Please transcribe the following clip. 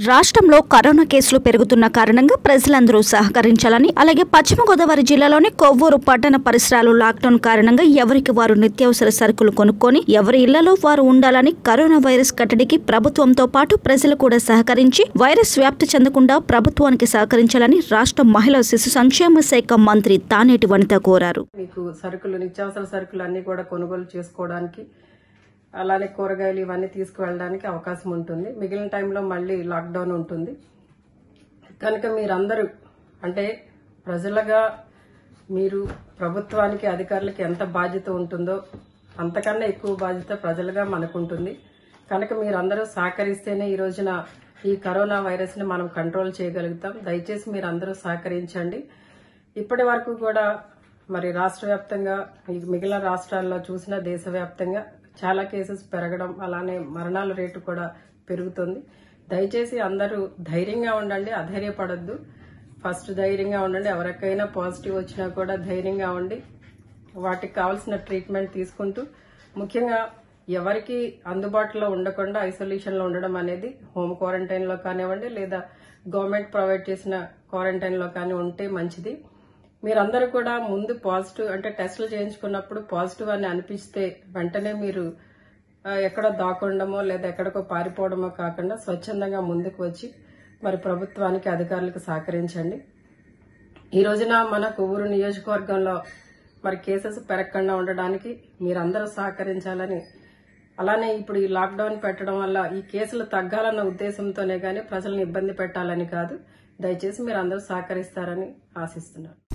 రాష్ట్రంలో కరోనా కేసులు పెరుగుతున్న కారణంగా ప్రజలందరూ సహకరించాలని అలాగే పశ్చిమ గోదావరి జిల్లాలోని కొవ్వూరు పట్టణ పరిసరాలు లాక్డౌన్ కారణంగా ఎవరికి వారు నిత్యావసర సరుకులు కొనుక్కొని ఎవరి ఇళ్లలో వారు ఉండాలని కరోనా వైరస్ కట్టడికి ప్రభుత్వంతో పాటు ప్రజలు కూడా సహకరించి వైరస్ వ్యాప్తి చెందకుండా ప్రభుత్వానికి సహకరించాలని రాష్ట్ర మహిళా శిశు సంక్షేమ శాఖ మంత్రి తానేటి వనిత కోరారు మీకు సరుకులు నిత్యావసర సరుకులు అన్ని కూడా కొనుగోలు చేసుకోవడానికి అలానే కూరగాయలు ఇవన్నీ తీసుకువెళ్ళడానికి అవకాశం ఉంటుంది మిగిలిన టైంలో మళ్ళీ లాక్డౌన్ ఉంటుంది కనుక మీరందరూ అంటే ప్రజలుగా మీరు ప్రభుత్వానికి అధికారులకి ఎంత బాధ్యత ఉంటుందో అంతకన్నా ఎక్కువ బాధ్యత ప్రజలుగా మనకుంటుంది కనుక మీరందరూ సహకరిస్తేనే ఈ రోజున ఈ కరోనా వైరస్ ని మనం కంట్రోల్ చేయగలుగుతాం దయచేసి మీరందరూ సహకరించండి ఇప్పటి వరకు కూడా మరి రాష్ట్ర వ్యాప్తంగా ఈ మిగిలిన రాష్ట్రాల్లో చూసిన దేశవ్యాప్తంగా చాలా కేసెస్ పెరగడం అలానే మరణాల రేటు కూడా పెరుగుతుంది దయచేసి అందరూ ధైర్యంగా ఉండండి అధైర్యపడొద్దు ఫస్ట్ ధైర్యంగా ఉండండి ఎవరికైనా పాజిటివ్ వచ్చినా కూడా ధైర్యంగా ఉండి వాటికి కావాల్సిన ట్రీట్మెంట్ తీసుకుంటూ ముఖ్యంగా ఎవరికి అందుబాటులో ఉండకుండా ఐసోలేషన్ లో ఉండడం అనేది హోమ్ క్వారంటైన్ లో కానివ్వండి లేదా గవర్నమెంట్ ప్రొవైడ్ చేసిన క్వారంటైన్ లో కానీ ఉంటే మంచిది మీరందరూ కూడా ముందు పాజిటివ్ అంటే టెస్టులు చేయించుకున్నప్పుడు పాజిటివ్ అని అనిపిస్తే వెంటనే మీరు ఆ, ఎక్కడో దాక్కుండమో లేదా ఎక్కడికో పారిపోవడమో కాకుండా స్వచ్ఛందంగా ముందుకు వచ్చి మరి ప్రభుత్వానికి అధికారులకు సహకరించండి ఈ రోజున మన కొవ్వూరు నియోజకవర్గంలో మరి కేసెస్ పెరగకుండా ఉండడానికి మీరందరూ సహకరించాలని అలానే ఇప్పుడు ఈ లాక్డౌన్ పెట్టడం వల్ల ఈ కేసులు తగ్గాలన్న ఉద్దేశంతోనే గానీ ప్రజలను ఇబ్బంది పెట్టాలని కాదు దయచేసి మీరు అందరూ సహకరిస్తారని ఆశిస్తున్నాను